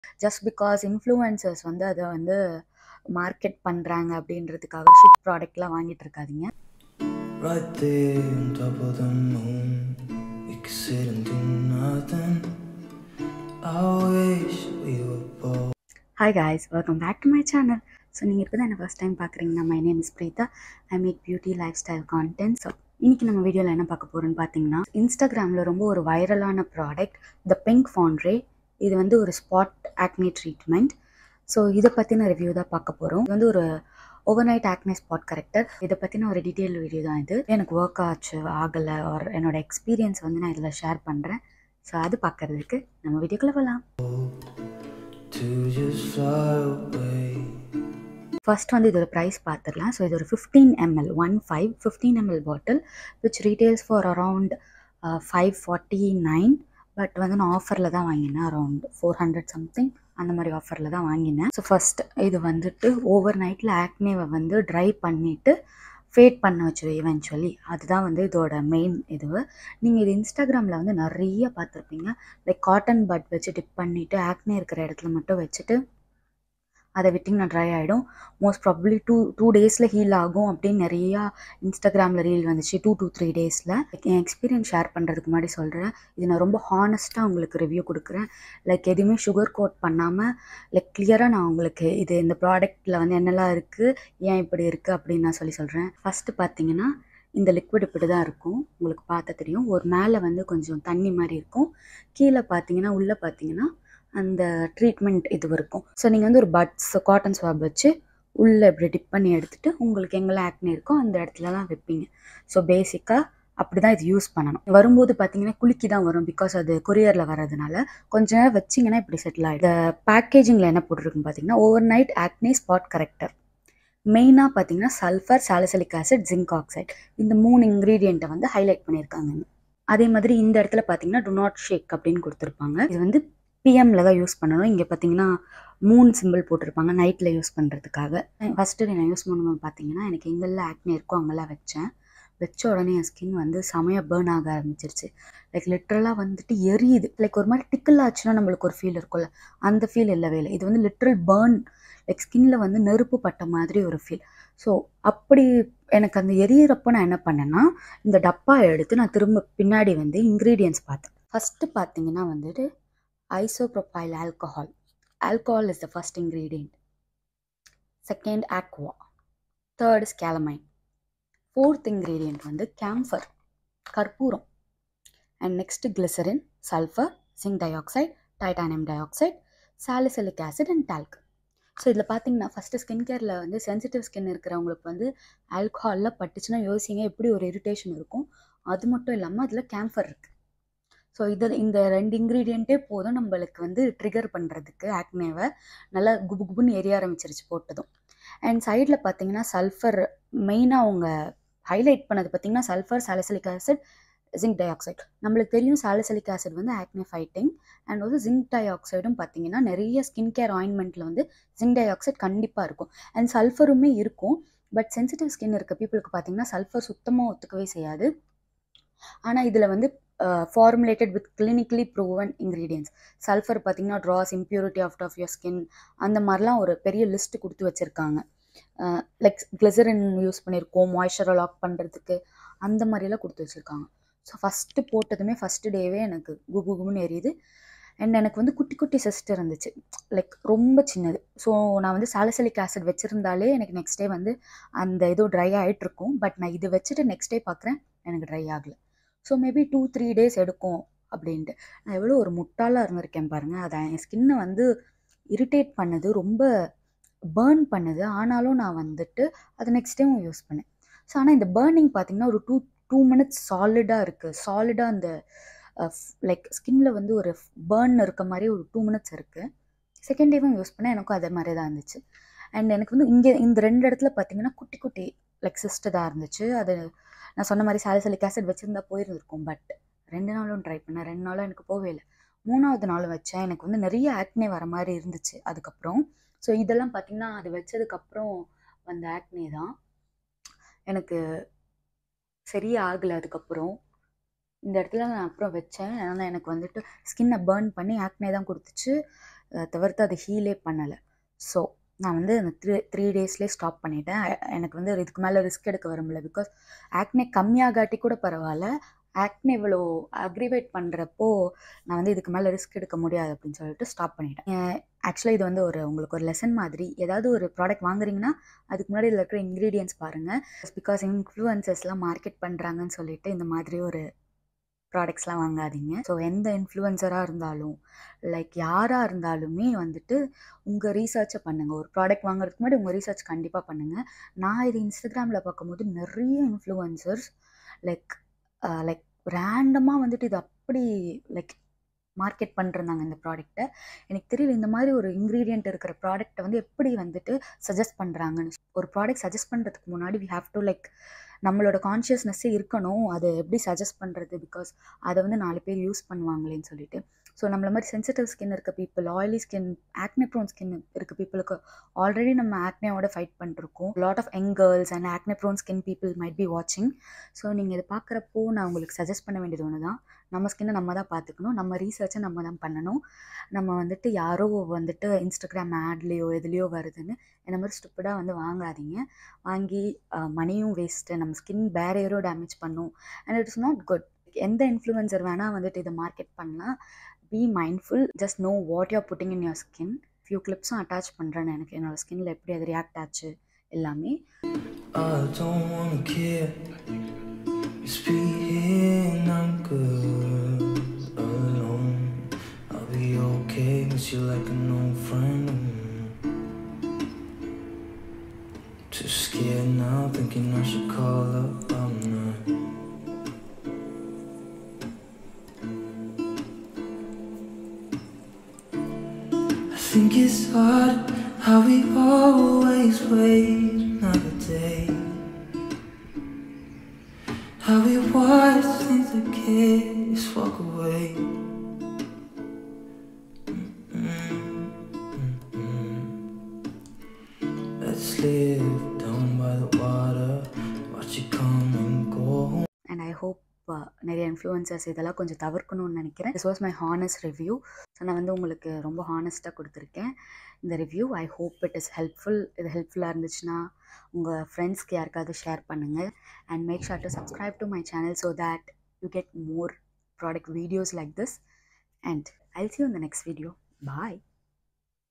Just because influencers வந்து அதை வந்து மார்க்கெட் பண்ணுறாங்க அப்படின்றதுக்காக ஷிட் ப்ராடக்ட்லாம் வாங்கிட்டு இருக்காதீங்க Right there on top of the moon, we could sit and do nothing. I wish we were both. Hi guys welcome back to my channel so நீங்கள் இப்போ தான் என்ன ஃபஸ்ட் டைம் பார்க்குறீங்கன்னா my name is Preetha I make beauty lifestyle content so இன்றைக்கி நம்ம வீடியோவில் என்ன பார்க்க போகிறோம்னு பார்த்தீங்கன்னா இன்ஸ்டாகிராமில் ரொம்ப ஒரு வைரலான ப்ராடக்ட் த பிங்க் ஃபாண்ட்ரே இது வந்து ஒரு ஸ்பாட் ஆக்னி ட்ரீட்மெண்ட் ஸோ இதை பற்றின ரிவ்யூ தான் பார்க்க போகிறோம் இது வந்து ஒரு overnight acne spot corrector இதை பற்றின ஒரு டீட்டெயில் வீடியோ தான் இது எனக்கு ஒர்க் ஆச்சு ஆகலை ஒரு என்னோட எக்ஸ்பீரியன்ஸ் வந்து நான் இதில் ஷேர் பண்ணுறேன் ஸோ அது பார்க்குறதுக்கு நம்ம வீடியோக்குள்ளே போகலாம் to just fly away. First வந்து இதோட ப்ரைஸ் பார்த்துடலாம் ஸோ இது ஒரு fifteen ML one five fifteen ML bottle which retails for around five forty nine but வந்து நான் ஆஃபரில் தான் வாங்கினேன் அரவுண்ட் ஃபோர் ஹண்ட்ரட் சம்திங் அந்த மாதிரி ஆஃபரில் தான் வாங்கினேன் ஸோ ஃபஸ்ட் இது வந்துட்டு ஓவர் நைட்டில் ஆக்னேவை வந்து ட்ரை பண்ணிவிட்டு ஃபேட் பண்ண வச்சிடும் இவென்ச்சுவலி அதுதான் வந்து இதோட மெயின் இது நீங்கள் இது இன்ஸ்டாகிராமில் வந்து நிறைய பார்த்துருப்பீங்க லைக் காட்டன் பட் வச்சு டிப் பண்ணிவிட்டு ஆக்னே இருக்கிற இடத்துல மட்டும் வச்சுட்டு அதை விட்டிங்கன்னா ட்ரை ஆகிடும் மோஸ்ட் ப்ராபப்ளி டூ டூ டேஸில் ஹீல் ஆகும் அப்படின்னு நிறையா இன்ஸ்டாகிராமில் ரீல் வந்துச்சு டூ டூ த்ரீ டேஸில் என் எக்ஸ்பீரியன்ஸ் ஷேர் பண்ணுறதுக்கு முன்னாடி சொல்கிறேன் இது நான் ரொம்ப ஹானஸ்ட்டாக உங்களுக்கு ரிவ்யூ கொடுக்குறேன் லைக் எதுவுமே சுகர் கோட் பண்ணாமல் லைக் கிளியராக நான் உங்களுக்கு இது இந்த ப்ராடக்ட்டில் வந்து என்னெல்லாம் இருக்குது ஏன் இப்படி இருக்குது அப்படின்னு நான் சொல்லி சொல்கிறேன் ஃபஸ்ட்டு பார்த்தீங்கன்னா இந்த லிக்விட் இப்படி தான் இருக்கும் உங்களுக்கு பார்த்த தெரியும் ஒரு மேலே வந்து கொஞ்சம் தண்ணி மாதிரி இருக்கும் கீழே பார்த்தீங்கன்னா உள்ளே பார்த்தீங்கன்னா அந்த ட்ரீட்மெண்ட் இது இருக்கும் ஸோ நீங்கள் வந்து ஒரு பட்ஸ் காட்டன் ஸ்வாப் வச்சு உள்ளே இப்படி டிப் பண்ணி எடுத்துகிட்டு உங்களுக்கு எங்கெல்லாம் ஆக்னி இருக்கோ அந்த இடத்துலலாம் வைப்பீங்க ஸோ பேசிக்காக அப்படி தான் இது யூஸ் பண்ணணும் வரும்போது பார்த்தீங்கன்னா குலுக்கி தான் வரும் பிகாஸ் அது கொரியரில் வர்றதுனால கொஞ்ச நேரம் வச்சிங்கன்னா இப்படி செட்டில் ஆகிடும் இந்த பேக்கேஜிங்கில் என்ன போட்டிருக்குன்னு பார்த்தீங்கன்னா overnight acne spot corrector மெயினாக பார்த்தீங்கன்னா sulphur salicylic acid zinc oxide இந்த மூணு இன்க்ரீடியண்ட்டை வந்து ஹைலைட் பண்ணியிருக்காங்க அதே மாதிரி இந்த இடத்துல பார்த்தீங்கன்னா டு நாட் ஷேக் அப்படின்னு கொடுத்துருப்பாங்க இது வந்து பிஎம்மில் தான் யூஸ் பண்ணணும் இங்கே பார்த்தீங்கன்னா மூணு சிம்பிள் போட்டிருப்பாங்க நைட்டில் யூஸ் பண்ணுறதுக்காக ஃபஸ்ட்டு நான் யூஸ் பண்ணும்போது பார்த்தீங்கன்னா எனக்கு எங்கெல்லாம் ஆக்னி இருக்கோ அங்கெல்லாம் வச்சேன் வச்ச உடனே என் ஸ்கின் வந்து செமையாக பேர்ன் ஆக ஆரம்பிச்சிருச்சு லைக் லிட்ரலாக வந்துட்டு எரியுது லைக் ஒரு மாதிரி டிக்கிள் ஆச்சுன்னா நம்மளுக்கு ஒரு ஃபீல் இருக்கும்ல அந்த ஃபீல் இல்லவே இல்லை இது வந்து லிட்ரல் பேர்ன் லைக் ஸ்கின்ல வந்து நெருப்பு பட்ட மாதிரி ஒரு ஃபீல் ஸோ அப்படி எனக்கு அந்த எரியறப்போ நான் என்ன பண்ணேன்னா இந்த டப்பா எடுத்து நான் திரும்ப பின்னாடி வந்து இன்க்ரீடியன்ஸ் பார்த்தேன் ஃபஸ்ட்டு பார்த்தீங்கன்னா வந்துட்டு isopropyl alcohol. Alcohol is the first ingredient. Second, aqua. Third is calamine. Fourth ingredient வந்து camphor, கற்பூரம். And next glycerin, sulfur, zinc dioxide, titanium dioxide, salicylic acid and talc. So இதில் பார்த்தீங்கன்னா ஃபஸ்ட்டு ஸ்கின் கேரில் வந்து sensitive skin இருக்கிறவங்களுக்கு வந்து ஆல்கஹாலில் பட்டுச்சுன்னா யோசிங்க எப்படி ஒரு இரிட்டேஷன் இருக்கும் அது மட்டும் இல்லாமல் அதில் கேம்ஃபர் இருக்குது ஸோ இதில் இந்த ரெண்டு இன்க்ரீடியண்ட்டே போதும் நம்மளுக்கு வந்து ட்ரிகர் பண்ணுறதுக்கு ஆக்னேவை நல்லா குபு குபுன்னு எரிய ஆரம்பிச்சிருச்சு போட்டதும் அண்ட் சைடில் பார்த்தீங்கன்னா சல்ஃபர் மெயினாக அவங்க ஹைலைட் பண்ணது பார்த்தீங்கன்னா sulphur salicylic acid zinc dioxide நம்மளுக்கு தெரியும் சாலிசலிக் ஆசிட் வந்து ஆக்னே ஃபைட்டிங் அண்ட் வந்து ஜிங்க் டை ஆக்சைடும் பார்த்தீங்கன்னா நிறைய ஸ்கின் கேர் ஆயின்மெண்ட்டில் வந்து ஜிங்க் டை ஆக்சைடு கண்டிப்பாக இருக்கும் அண்ட் சல்ஃபருமே இருக்கும் பட் சென்சிட்டிவ் ஸ்கின் இருக்க பீப்புளுக்கு பார்த்தீங்கன்னா சல்ஃபர் சுத்தமாக ஒத்துக்கவே செய்யாது ஆனால் இதில் வந்து formulated with clinically proven ingredients sulphur பார்த்தீங்கன்னா draws impurity off of your skin அந்த மாதிரிலாம் ஒரு பெரிய லிஸ்ட் கொடுத்து வச்சுருக்காங்க லைக் கிளிசரின் யூஸ் பண்ணியிருக்கோம் மாய்ஸ்சரை லாக் பண்ணுறதுக்கு அந்த மாதிரிலாம் கொடுத்து வச்சுருக்காங்க ஸோ ஃபஸ்ட்டு போட்டதுமே ஃபஸ்ட்டு டேவே எனக்கு குபு குபுன்னு எரியுது அண்ட் எனக்கு வந்து குட்டி குட்டி சிஸ்டர் இருந்துச்சு லைக் ரொம்ப சின்னது ஸோ நான் வந்து சாலிசலிக் ஆசிட் வச்சுருந்தாலே எனக்கு நெக்ஸ்ட் டே வந்து அந்த இது ட்ரை ஆகிட்ருக்கும் பட் நான் இது வச்சுட்டு நெக்ஸ்ட் டே பார்க்குறேன் எனக்கு ட்ரை ஆகலை so maybe two three days எடுக்கும் அப்படின்ட்டு நான் எவ்வளோ ஒரு முட்டாளாக இருந்திருக்கேன் பாருங்கள் அதை என் ஸ்கின்னை வந்து இரிட்டேட் பண்ணுது ரொம்ப பேர்ன் பண்ணுது ஆனாலும் நான் வந்துட்டு அதை நெக்ஸ்ட் டைம் யூஸ் பண்ணேன் ஸோ ஆனால் இந்த பேர்னிங் பார்த்திங்கன்னா ஒரு டூ டூ மினிட்ஸ் சாலிடாக இருக்குது சாலிடாக அந்த லைக் ஸ்கின்ல வந்து ஒரு பேர்ன் இருக்க மாதிரி ஒரு டூ மினிட்ஸ் இருக்குது செகண்ட் டேவும் யூஸ் பண்ணேன் எனக்கும் அதே மாதிரி தான் இருந்துச்சு அண்ட் எனக்கு வந்து இங்கே இந்த ரெண்டு இடத்துல பார்த்தீங்கன்னா குட்டி குட்டி லைக் சிஸ்ட்டு தான் இருந்துச்சு அது நான் சொன்ன மாதிரி சாலிசலிக் ஆசிட் வச்சுருந்தா போயிருந்திருக்கும் பட் ரெண்டு நாளும் ட்ரை பண்ணேன் ரெண்டு நாளும் எனக்கு போகவே இல்லை மூணாவது நாள் வச்சேன் எனக்கு வந்து நிறைய ஆக்னே வர மாதிரி இருந்துச்சு அதுக்கப்புறம் ஸோ இதெல்லாம் பார்த்திங்கன்னா அது வச்சதுக்கப்புறம் வந்த ஆக்னே தான் எனக்கு சரியே ஆகலை அதுக்கப்புறம் இந்த இடத்துல நான் அப்புறம் வச்சேன் ஆனால் எனக்கு வந்துட்டு ஸ்கின்னை பேர்ன் பண்ணி ஆக்னே தான் கொடுத்துச்சு அஹ் தவிர்த்து அது ஹீலே பண்ணலை ஸோ நான் வந்து அந்த த்ரீ த்ரீ டேஸ்லேயே ஸ்டாப் பண்ணிட்டேன் எ- எனக்கு வந்து இதுக்கு மேலே ரிஸ்க் எடுக்க விரும்பல பிகாஸ் ஆக்னே கம்மியாகாட்டி கூட பரவாயில்ல ஆக்னே இவ்வளோ அக்ரிவேட் பண்ணுறப்போ நான் வந்து இதுக்கு மேலே ரிஸ்க் எடுக்க முடியாது அப்படின்னு சொல்லிட்டு ஸ்டாப் பண்ணிட்டேன் ஆக்சுவலாக இது வந்து ஒரு உங்களுக்கு ஒரு லெசன் மாதிரி ஏதாவது ஒரு ப்ராடக்ட் வாங்குறீங்கன்னா அதுக்கு முன்னாடி இதில் இருக்கிற இன்க்ரீடியன்ஸ் பாருங்கள் பிகாஸ் இன்ஃப்ளூயன்சஸ்லாம் மார்க்கெட் பண்ணுறாங்கன்னு சொல்லிட்டு இந்த மாதிரி ஒரு ப்ராடக்ட்ஸ்லாம் வாங்காதீங்க ஸோ எந்த இன்ஃப்ளூயன்சராக இருந்தாலும் லைக் யாராக இருந்தாலுமே வந்துட்டு உங்கள் ரீசர்ச்சை பண்ணுங்கள் ஒரு ப்ராடக்ட் வாங்குறதுக்கு முன்னாடி உங்கள் ரீசர்ச் கண்டிப்பாக பண்ணுங்கள் நான் இது இன்ஸ்டாகிராமில் பார்க்கும்போது நிறைய இன்ஃப்ளூயன்சர்ஸ் லைக் லைக் ரேண்டமாக வந்துட்டு இது அப்படி லைக் மார்க்கெட் பண்ணிருந்தாங்க இந்த ப்ராடக்ட்டை எனக்கு தெரியல இந்த மாதிரி ஒரு இன்க்ரீடியன்ட் இருக்கிற ப்ராடக்ட்டை வந்து எப்படி வந்துட்டு சஜஸ்ட் பண்ணுறாங்கன்னு ஒரு ப்ராடக்ட் சஜஸ்ட் பண்ணுறதுக்கு முன்னாடி வி ஹாவ் டு லைக் நம்மளோட கான்ஷியஸ்னஸ்ஸே இருக்கணும் அதை எப்படி சஜஸ்ட் பண்ணுறது பிகாஸ் அதை வந்து நாலு பேர் யூஸ் பண்ணுவாங்களேன்னு சொல்லிட்டு ஸோ நம்மள மாதிரி சென்சிட்டிவ் ஸ்கின் இருக்க people oily skin acne prone skin இருக்க பீப்புளுக்கு ஆல்ரெடி நம்ம ஆக்னேவோட ஃபைட் பண்ணிருக்கோம் lot of young girls and acne prone skin people might be வாட்சிங் ஸோ நீங்கள் இதை பார்க்குறப்போ நான் உங்களுக்கு சஜஸ்ட் பண்ண வேண்டியது ஒன்று தான் நம்ம ஸ்கின்னை நம்ம தான் பார்த்துக்கணும் நம்ம ரீசர்ச்சை நம்ம தான் பண்ணணும் நம்ம வந்துட்டு யாரோ வந்துட்டு இன்ஸ்டாகிராம் ஆட்லேயோ எதுலேயோ வருதுன்னு இந்த மாதிரி ஸ்டூப்பிடாக வந்து வாங்காதீங்க வாங்கி மணியும் வேஸ்ட்டு நம்ம ஸ்கின் பேரியரும் டேமேஜ் பண்ணும் and it is not good எந்த இன்ஃப்ளூயன்சர் வேணால் வந்துட்டு இதை மார்க்கெட் பண்ணலாம் be mindful just know what you're putting in your skin few கிளிப்ஸும் அட்டாச் பண்ணுறேன் எனக்கு என்னோட ஸ்கின்ல எப்படி அது ரியாக்ட் ஆச்சு எல்லாமே I don't wanna care. Just be here and I'm good alone. I'll be okay, miss you like an old friend. Mm. Too scared now, thinking I should call up. I'm not. I think it's odd how we always wait another day. How we watch things that kids walk away. Mm, mm, mm. Let's live down by the water, watch it come and go. And I hope நிறைய influencers இதெல்லாம் கொஞ்சம் தவிர்க்கணும்னு நினைக்கிறேன் this was my honest review so நான் வந்து உங்களுக்கு ரொம்ப ஹானஸ்ட்டாக கொடுத்துருக்கேன் இந்த review I hope it is helpful இது ஹெல்ப்ஃபுல்லாக இருந்துச்சுன்னா உங்கள் ஃப்ரெண்ட்ஸ்க்கு யாருக்காவது ஷேர் பண்ணுங்கள் and make sure to subscribe to my channel so that you get more product videos like this and I'll see in the next video. Bye.